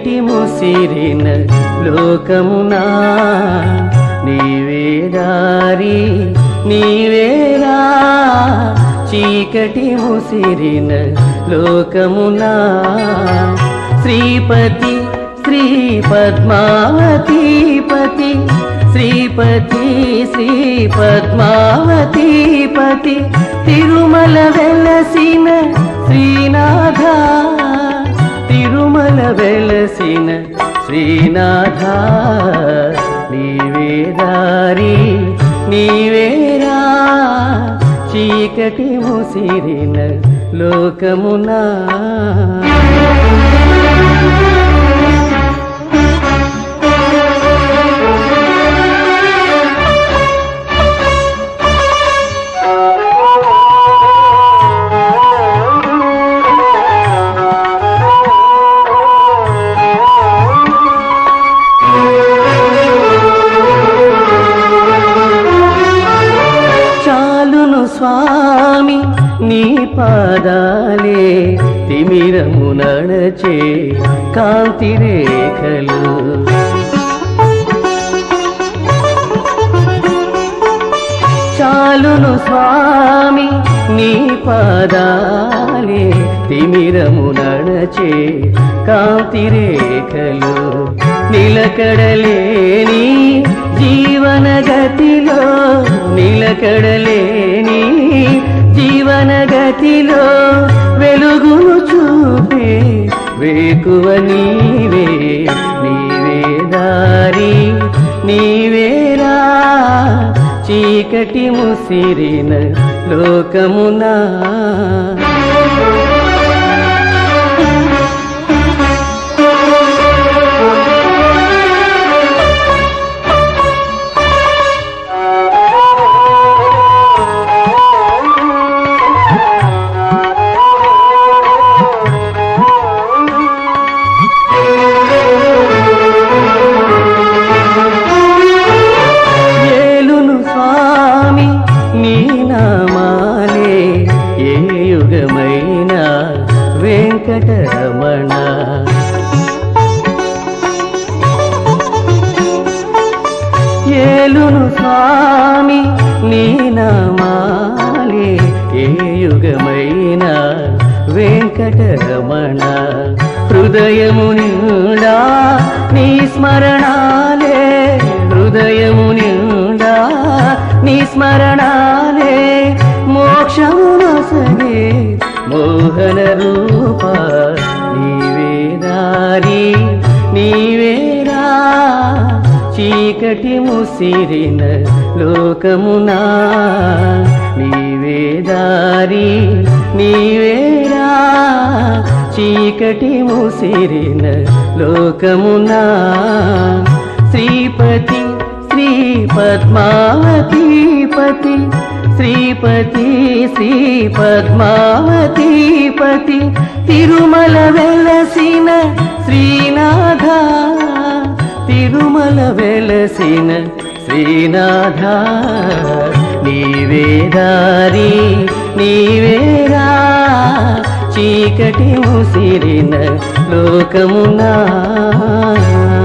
చీకటి ముసిరిన లోకమునా నీవే దారి నీవేరా చీకటి ముసిరిన లోకమునా శ్రీపతి శ్రీ పద్మావతీపతి శ్రీపతి శ్రీ పద్మావతీపతి తిరుమల వెలసిన శ్రీనాథ తిరుమల వెలసిన శ్రీనాథ నీవే దారి నీవేరా చీకటి ముసిరిన లోకమునా చాలును స్వామి నీ పాదాలే తిమిరము నడచే కాంతి రేఖలు చాలును స్వామి నీ పాదాలే తిమిరము నడచే కాంతి రేఖలు నిలకడలేని జీవన గతిలో నిలకడలేని జీవన గతిలో వెలుగును చూపే వేకువ నీవే నీవే దారి నీవేరా చీకటి ముసిరిన లోకమునా ఏలును స్వామి నీ నామాలే ఏ యుగమైన వెంకటరమణ ఏలును స్వామి నీ నామాలే ఏ యుగమైన వెంకటరమణ హృదయము నిండా నీ స్మరణాలే హృదయము నిండా నీ స్మరణాలే మోక్షము నొసగే మోహన రూప నీవే దారి నీవేరా చీకటి ముసిరిన లోకమునా నీవే దారి నీవేరా చీకటి ముసిరిన లోకమునా శ్రీపతి శ్రీ పద్మావతీపతి శ్రీపతి శ్రీ పద్మావతీపతి తిరుమల వెలసిన శ్రీనాథ తిరుమల వెలసిన శ్రీనాథ నీవే దారి నీవేరా చీకటి ముసిరిన లోకమునా